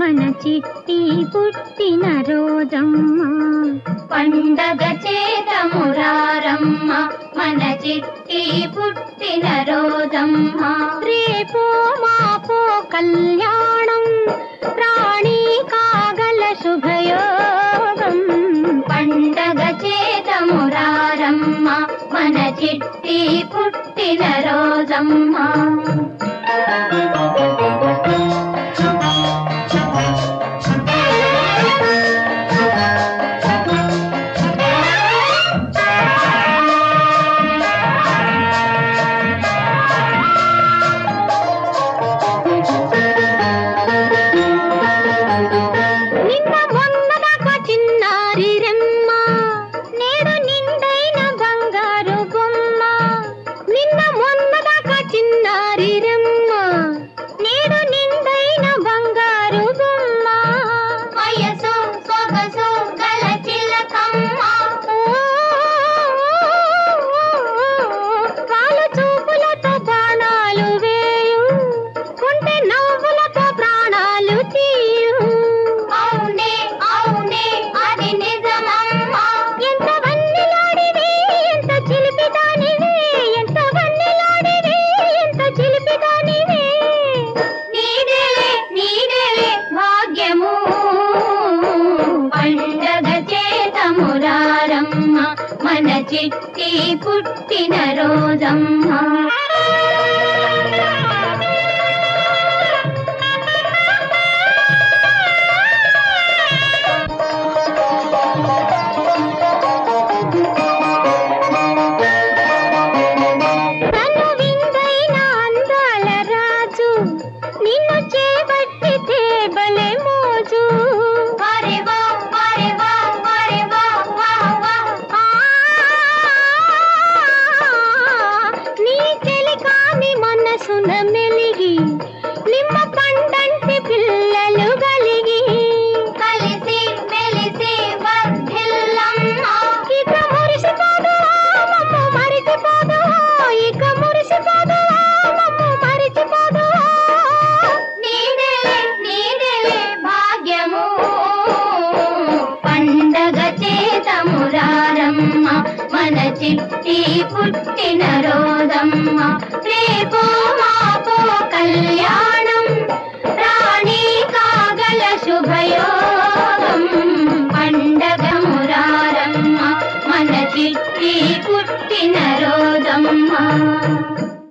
మన చిట్టి పుట్టిన రోజమ్మ పండగ చేతమురారమ్మ మన చిట్టి పుట్టిన రోజమ్మ రేపో మాపో కళ్యాణం రాణి కాగల శుభయోగం పండగ చేతమురారమ్మ మన చిట్టి పుట్టిన రోజమ్మ నిన్న మొన్నదాకా చిన్నారి రెమ్మ నేడు నిండైన బంగారు బొమ్మ నిన్న మొన్నదాకా చిన్నారి రెమ్మ నేడు నిండైన బంగారు బొమ్మ వయసు సొగసు గల చిలకమ్మ వాళ్ళ చూపులతో బాణాలు వేయు కొంటె నవ్వులతో ప్రాణాలు తీయు అవునే అవునే అది నిజమమ్మ ఎంత వన్నెలాడివే ఎంత చిలిపిదానివే ఎంత వన్నెలాడివే ఎంత చిలిపిదానివే నీడలే నీడలే భాగ్యము పండగ చేతమురారమ్మ మన చిట్టి పుట్టిన రోజమ్మ తను విందైన అందాల రాజు నిన్ను చేపట్టితే భలే మోజు వరే వా వరే వా వరే వా వా వా ఆ, నీ చెలికాని మనసున మెలిగి నిమ్మ పండంటి పిల్లలు గలిగి కలిసి మెలిసి వర్ధిల్లమ్మ ఇక మురిసిపోదు మమ్మ మరిచిపోదు ఇక మురిసిపోదు మమ్మ మరిచిపోదు నీడలే నీడలే భాగ్యము పండగ చేతమురారమ్మ మన చిట్టి పుట్టిన రోజమ్మ రేపో మాపో కళ్యాణం రాణి కాగల శుభయోగం పండగ మురారమ్మ మన చిట్టి పుట్టిన రోజమ్మ